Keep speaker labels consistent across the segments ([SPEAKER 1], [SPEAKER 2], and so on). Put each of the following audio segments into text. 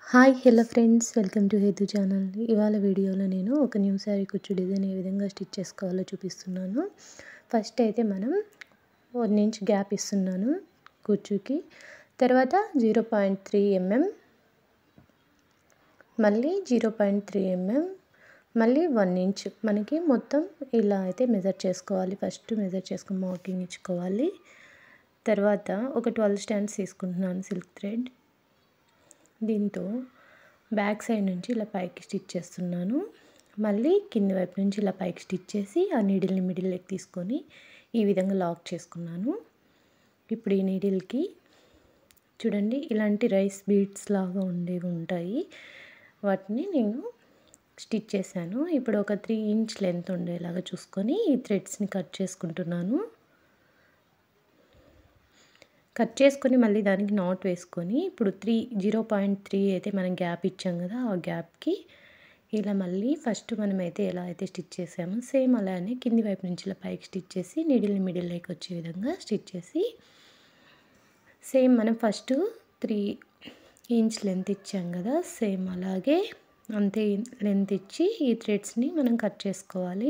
[SPEAKER 1] hi hello friends welcome to Hetu channel ఇవాళ వీడియోలో నేను ఒక న్యూ శారీ కుచ్చు డిజైన్ ఏ విధంగా స్టిచ్ చేసుకోవాలో చూపిస్తున్నాను ఫస్ట్ అయితే మనం వన్ ఇంచ్ గ్యాప్ ఇస్తున్నాను కుచ్చుకి తర్వాత జీరో పాయింట్ త్రీ ఎంఎం మళ్ళీ జీరో పాయింట్ త్రీ ఎంఎం మళ్ళీ వన్ ఇంచ్ మనకి మొత్తం ఇలా అయితే మెజర్ చేసుకోవాలి ఫస్ట్ మెజర్ చేసుకుని మార్కింగ్ ఇచ్చుకోవాలి తర్వాత ఒక ట్వెల్వ్ స్టాండ్స్ తీసుకుంటున్నాను సిల్క్ థ్రెడ్ దీంతో బ్యాక్ సైడ్ నుంచి ఇలా పైకి స్టిచ్ చేస్తున్నాను మళ్ళీ కింది వైపు నుంచి ఇలా పైకి స్టిచ్ చేసి ఆ నీడిల్ని మిడిల్లోకి తీసుకొని ఈ విధంగా లాక్ చేసుకున్నాను ఇప్పుడు ఈ నీడిల్కి చూడండి ఇలాంటి రైస్ బీడ్స్ లాగా ఉండేవి ఉంటాయి వాటిని నేను స్టిచ్ చేశాను ఇప్పుడు ఒక త్రీ ఇంచ్ లెంత్ ఉండేలాగా చూసుకొని ఈ థ్రెడ్స్ని కట్ చేసుకుంటున్నాను కట్ చేసుకొని మళ్ళీ దానికి నాట్ వేసుకొని ఇప్పుడు త్రీ జీరో పాయింట్ త్రీ అయితే మనం గ్యాప్ ఇచ్చాం కదా ఆ గ్యాప్కి ఇలా మళ్ళీ ఫస్ట్ మనం అయితే ఎలా అయితే స్టిచ్ చేసామో సేమ్ అలానే కింది వైపు నుంచి ఇలా పైకి స్టిచ్ చేసి నీడిల్ని మిడిల్లోకి వచ్చే విధంగా స్టిచ్ చేసి సేమ్ మనం ఫస్ట్ త్రీ ఇంచ్ లెంత్ ఇచ్చాం కదా సేమ్ అలాగే అంతే లెంత్ ఇచ్చి ఈ థ్రెడ్స్ని మనం కట్ చేసుకోవాలి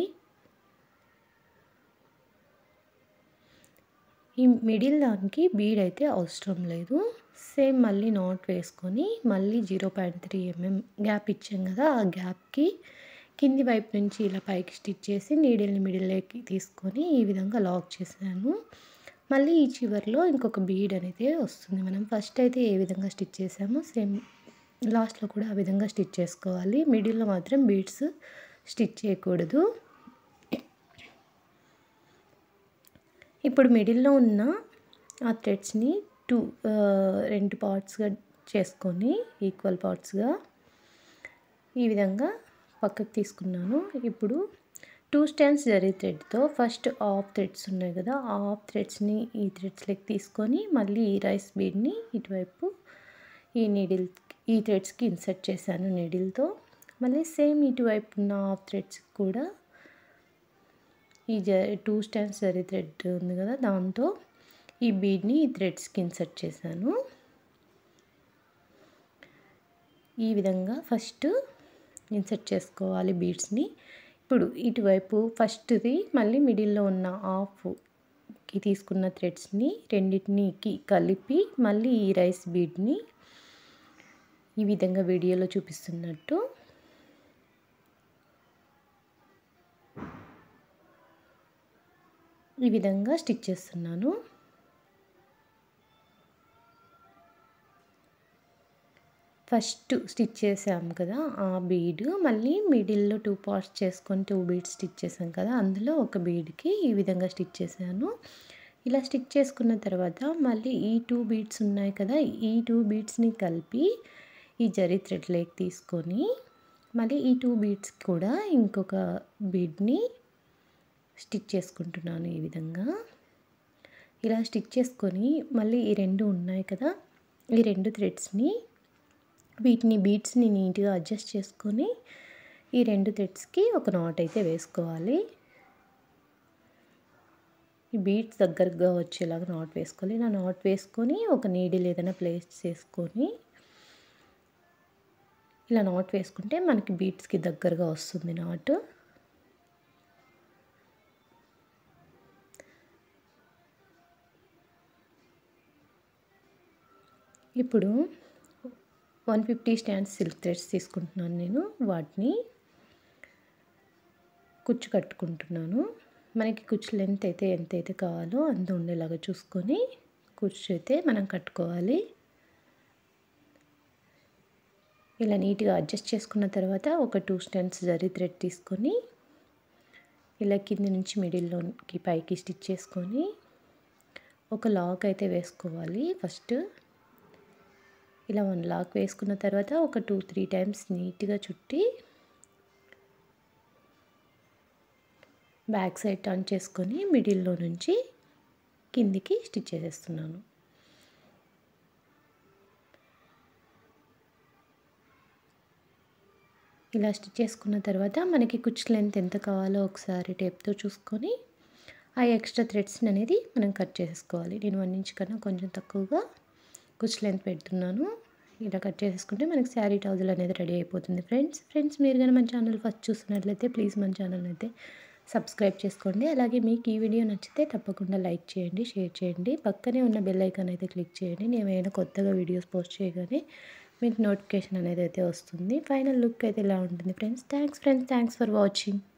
[SPEAKER 1] ఈ మిడిల్ దానికి బీడ్ అయితే అవసరం లేదు సేమ్ మళ్ళీ నాట్ వేసుకొని మళ్ళీ zero point three mm gap ఇచ్చాం కదా ఆ గ్యాప్కి కింది వైపు నుంచి ఇలా పైకి స్టిచ్ చేసి నీడిల్ని మిడిల్లోకి తీసుకొని ఈ విధంగా లాక్ చేశాను మళ్ళీ ఈ చివరిలో ఇంకొక బీడ్ అనేది వస్తుంది మనం ఫస్ట్ అయితే ఏ విధంగా స్టిచ్ చేసామో సేమ్ లాస్ట్లో కూడా ఆ విధంగా స్టిచ్ చేసుకోవాలి మిడిల్లో మాత్రం బీడ్స్ స్టిచ్ చేయకూడదు ఇప్పుడు మిడిల్లో ఉన్న ఆ థ్రెడ్స్ని టూ రెండు పార్ట్స్గా చేసుకొని ఈక్వల్ పార్ట్స్గా ఈ విధంగా పక్కకు తీసుకున్నాను ఇప్పుడు టూ స్టాండ్స్ జరీ థ్రెడ్తో ఫస్ట్ ఆఫ్ థ్రెడ్స్ ఉన్నాయి కదా ఆ ఆఫ్ థ్రెడ్స్ని ఈ థ్రెడ్స్లోకి తీసుకొని మళ్ళీ ఈ రైస్ బీడ్ని ఇటువైపు ఈ నీడిల్ ఈ థ్రెడ్స్కి ఇన్సర్ట్ చేశాను నీడిల్తో మళ్ళీ సేమ్ ఇటువైపు ఉన్న ఆఫ్ థ్రెడ్స్ కూడా ఈ జ టూ స్టాండ్స్ జరీ థ్రెడ్ ఉంది కదా దాంతో ఈ బీడ్ని ఈ థ్రెడ్స్కి ఇన్సర్ట్ చేశాను ఈ విధంగా ఫస్ట్ ఇన్సర్ట్ చేసుకోవాలి బీడ్స్ని ఇప్పుడు ఇటువైపు ఫస్ట్ది మళ్ళీ మిడిల్లో ఉన్న హాఫ్కి తీసుకున్న థ్రెడ్స్ని రెండింటికి కలిపి మళ్ళీ ఈ రైస్ బీడ్ని ఈ విధంగా వీడియోలో చూపిస్తున్నట్టు ఈ విధంగా స్టిచ్ చేస్తున్నాను ఫస్ట్ స్టిచ్ చేసాం కదా ఆ బీడ్ మళ్ళీ మిడిల్లో టూ పార్ట్స్ చేసుకొని టూ బీడ్స్ స్టిచ్ చేసాం కదా అందులో ఒక బీడ్కి ఈ విధంగా స్టిచ్ చేశాను ఇలా స్టిచ్ చేసుకున్న తర్వాత మళ్ళీ ఈ టూ బీడ్స్ ఉన్నాయి కదా ఈ టూ బీడ్స్ని కలిపి ఈ జరీ థ్రెడ్ లేక్ తీసుకొని మళ్ళీ ఈ టూ బీడ్స్ కూడా ఇంకొక బీడ్ని స్టిచ్ చేసుకుంటున్నాను ఈ విధంగా ఇలా స్టిచ్ చేసుకొని మళ్ళీ ఈ రెండు ఉన్నాయి కదా ఈ రెండు థ్రెడ్స్ని వీటిని బీడ్స్ని నీట్గా అడ్జస్ట్ చేసుకొని ఈ రెండు థ్రెడ్స్కి ఒక నాట్ అయితే వేసుకోవాలి ఈ బీడ్స్ దగ్గరగా వచ్చేలాగా నాట్ వేసుకోవాలి ఇలా నాట్ వేసుకొని ఒక నీడిల్ ఏదైనా ప్లేస్ చేసుకొని ఇలా నాట్ వేసుకుంటే మనకి బీడ్స్కి దగ్గరగా వస్తుంది నాట్ ఇప్పుడు one fifty stands silk threads తీసుకుంటున్నాను నేను వాటిని కుచ్చు కట్టుకుంటున్నాను మనకి కుచ్చు లెంత్ అయితే ఎంత అయితే కావాలో అంత ఉండేలాగా చూసుకొని కుచ్చు అయితే మనం కట్టుకోవాలి ఇలా నీట్గా అడ్జస్ట్ చేసుకున్న తర్వాత ఒక టూ స్టాండ్స్ జరీ థ్రెడ్ తీసుకొని ఇలా కింది నుంచి మిడిల్లోకి పైకి స్టిచ్ చేసుకొని ఒక లాక్ అయితే వేసుకోవాలి ఫస్ట్ ఇలా వన్ లాక్ వేసుకున్న తర్వాత ఒక టూ త్రీ టైమ్స్ నీట్గా చుట్టి బ్యాక్ సైడ్ టర్న్ చేసుకొని మిడిల్లో నుంచి కిందికి స్టిచ్ చేసేస్తున్నాను ఇలా స్టిచ్ చేసుకున్న తర్వాత మనకి కుచ్చు లెంత్ ఎంత కావాలో ఒకసారి టేప్తో చూసుకొని ఆ ఎక్స్ట్రా థ్రెడ్స్ అనేది మనం కట్ చేసుకోవాలి నేను వన్ ఇంచ్ కన్నా కొంచెం తక్కువగా కుచ్చు లెంత్ పెడుతున్నాను ఇలా కట్ చేసేసుకుంటే మనకి శారీ టౌజల్ అనేది రెడీ అయిపోతుంది ఫ్రెండ్స్ ఫ్రెండ్స్ మీరు కానీ మన ఛానల్ ఫస్ట్ చూస్తున్నట్లయితే ప్లీజ్ మన ఛానల్ అయితే సబ్స్క్రైబ్ చేసుకోండి అలాగే మీకు ఈ వీడియో నచ్చితే తప్పకుండా లైక్ చేయండి షేర్ చేయండి పక్కనే ఉన్న బెల్ ఐకాన్ అయితే క్లిక్ చేయండి నేను ఏమైనా కొత్తగా వీడియోస్ పోస్ట్ చేయగానే మీకు నోటిఫికేషన్ అనేది అయితే వస్తుంది ఫైనల్ లుక్ అయితే ఇలా ఉంటుంది friends thanks friends thanks for watching